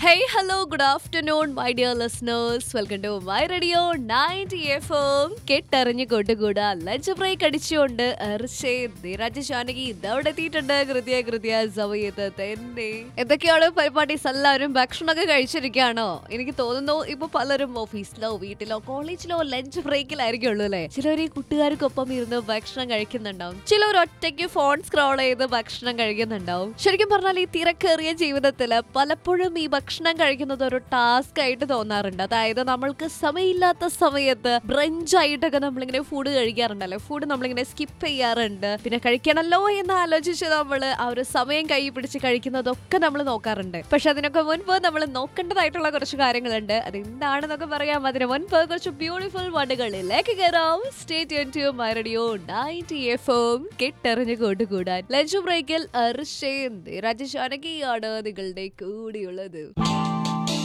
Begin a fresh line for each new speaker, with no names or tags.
Hey, hello, good afternoon, my dear listeners. Welcome to my radio 90 FM. കെട്ടറിഞ്ഞ് കൊണ്ടുകൂടാ lunch break അടിച്ചുകൊണ്ട് അർഷേ ധീരാജ് ജാനകി ഇതവിടെ എത്തിയിട്ടുണ്ട് കൃത്യ കൃത്യ സമയത്ത് തന്നെ എന്തൊക്കെയാണ് പരിപാടീസ് എല്ലാവരും ഭക്ഷണമൊക്കെ കഴിച്ചിരിക്കുകയാണോ എനിക്ക് തോന്നുന്നു ഇപ്പൊ പലരും ഓഫീസിലോ വീട്ടിലോ കോളേജിലോ ലഞ്ച് ബ്രേക്കിലായിരിക്കുള്ളൂ അല്ലേ ചിലർ ഈ കൂട്ടുകാർക്കൊപ്പം ഇരുന്ന് ഭക്ഷണം കഴിക്കുന്നുണ്ടാവും ചിലർ ഒറ്റയ്ക്ക് ഫോൺ സ്ക്രോൾ ചെയ്ത് ഭക്ഷണം കഴിക്കുന്നുണ്ടാവും ശരിക്കും പറഞ്ഞാൽ ഈ തിരക്കേറിയ ജീവിതത്തില് പലപ്പോഴും ഈ ഭക്ഷണം കഴിക്കുന്നത് ഒരു ടാസ്ക് ആയിട്ട് തോന്നാറുണ്ട് അതായത് നമ്മൾക്ക് സമയമില്ലാത്ത സമയത്ത് ബ്രഞ്ച് ആയിട്ടൊക്കെ നമ്മളിങ്ങനെ ഫുഡ് കഴിക്കാറുണ്ടല്ലോ ഫുഡ് നമ്മളിങ്ങനെ സ്കിപ്പ് ചെയ്യാറുണ്ട് പിന്നെ കഴിക്കണമല്ലോ എന്ന് ആലോചിച്ച് നമ്മൾ ആ ഒരു സമയം കൈ പിടിച്ച് കഴിക്കുന്നതൊക്കെ നമ്മൾ നോക്കാറുണ്ട് പക്ഷെ അതിനൊക്കെ മുൻപ് നമ്മൾ നോക്കേണ്ടതായിട്ടുള്ള കുറച്ച് കാര്യങ്ങളുണ്ട് അതെന്താണെന്നൊക്കെ പറയാം അതിന് മുൻപ് കുറച്ച് ബ്യൂട്ടിഫുൾ വണ്ടുകളിലേക്ക് കയറാം stay tuned to my radio ninety F M കെട്ടറിഞ്ഞ് കൊണ്ടുകൂടാൻ ലഞ്ച് ബ്രേക്കിൽ അർഷയും രാജശാനകിയാണ് നിങ്ങളുടെ കൂടിയുള്ളത്